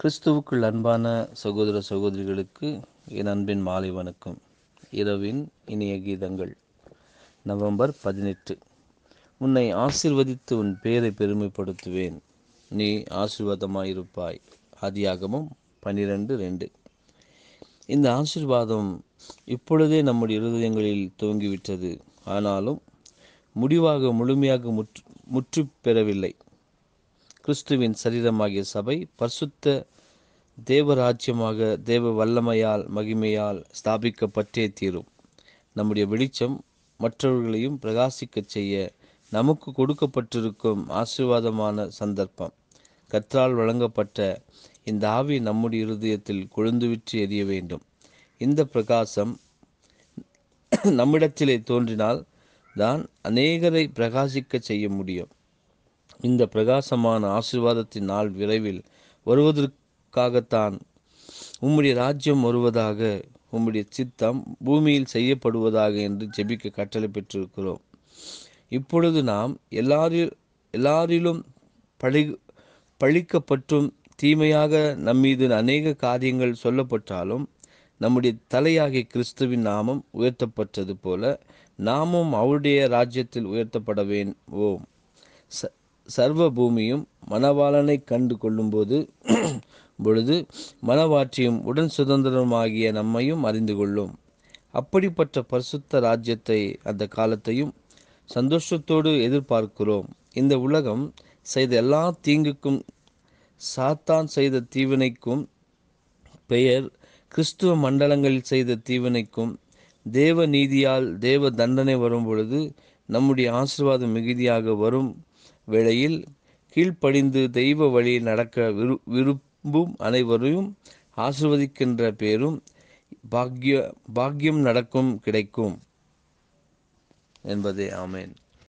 கிறிஸ்துவுக்குள் அன்பான சகோதர சகோதரிகளுக்கு என் அன்பின் மாலை வணக்கம் இரவின் இனிய கீதங்கள் நவம்பர் பதினெட்டு உன்னை ஆசிர்வதித்து உன் பெயரை பெருமைப்படுத்துவேன் நீ ஆசீர்வாதமாயிருப்பாய் ஆதியாகமும் பன்னிரெண்டு ரெண்டு இந்த ஆசீர்வாதம் இப்பொழுதே நம்முடைய இருதயங்களில் துவங்கிவிட்டது ஆனாலும் முடிவாக முழுமையாக முற்று முற்று பெறவில்லை கிறிஸ்துவின் சரீரமாகிய சபை பரிசுத்த தேவராஜ்யமாக தேவ வல்லமையால் மகிமையால் ஸ்தாபிக்கப்பட்டே தீரும் நம்முடைய வெளிச்சம் மற்றவர்களையும் பிரகாசிக்கச் செய்ய நமக்கு கொடுக்கப்பட்டிருக்கும் ஆசீர்வாதமான சந்தர்ப்பம் கற்றால் வழங்கப்பட்ட இந்த ஆவி நம்முடைய இருதயத்தில் கொழுந்துவிற்று எரிய வேண்டும் இந்த பிரகாசம் நம்மிடத்திலே தோன்றினால் தான் அநேகரை பிரகாசிக்க செய்ய முடியும் இந்த பிரகாசமான ஆசீர்வாதத்தின் நாள் விரைவில் வருவதற்காகத்தான் உம்முடைய ராஜ்யம் வருவதாக உம்முடைய சித்தம் பூமியில் செய்யப்படுவதாக என்று ஜெபிக்க கட்டளை பெற்றிருக்கிறோம் இப்பொழுது நாம் எல்லாரில் எல்லாரிலும் பழி பழிக்கப்பட்டும் தீமையாக நம்மீது அநேக காரியங்கள் சொல்லப்பட்டாலும் நம்முடைய தலையாகிய கிறிஸ்துவின் நாமம் உயர்த்தப்பட்டது போல நாமும் அவருடைய ராஜ்யத்தில் உயர்த்தப்பட வேண்டுவோம் ச சர்வ பூமியும் மணவாளனை கண்டு கொள்ளும்போது பொழுது மனவாற்றியும் உடன் சுதந்திரமாகிய நம்மையும் அறிந்து கொள்ளும் அப்படிப்பட்ட பரிசுத்த ராஜ்யத்தை அந்த காலத்தையும் சந்தோஷத்தோடு எதிர்பார்க்கிறோம் இந்த உலகம் செய்த எல்லா தீங்குக்கும் சாத்தான் செய்த தீவினைக்கும் பெயர் கிறிஸ்துவ மண்டலங்களில் செய்த தீவினைக்கும் தேவ நீதியால் தேவ தண்டனை வரும் பொழுது நம்முடைய ஆசிர்வாதம் மிகுதியாக வரும் வேளையில் கீழ்ப்படிந்து தெய்வ வழியில் நடக்க விரு விரும்பும் அனைவரையும் ஆசிர்வதிக்கின்ற பேரும் பாக்ய பாக்கியம் நடக்கும் கிடைக்கும் என்பதே ஆமேன்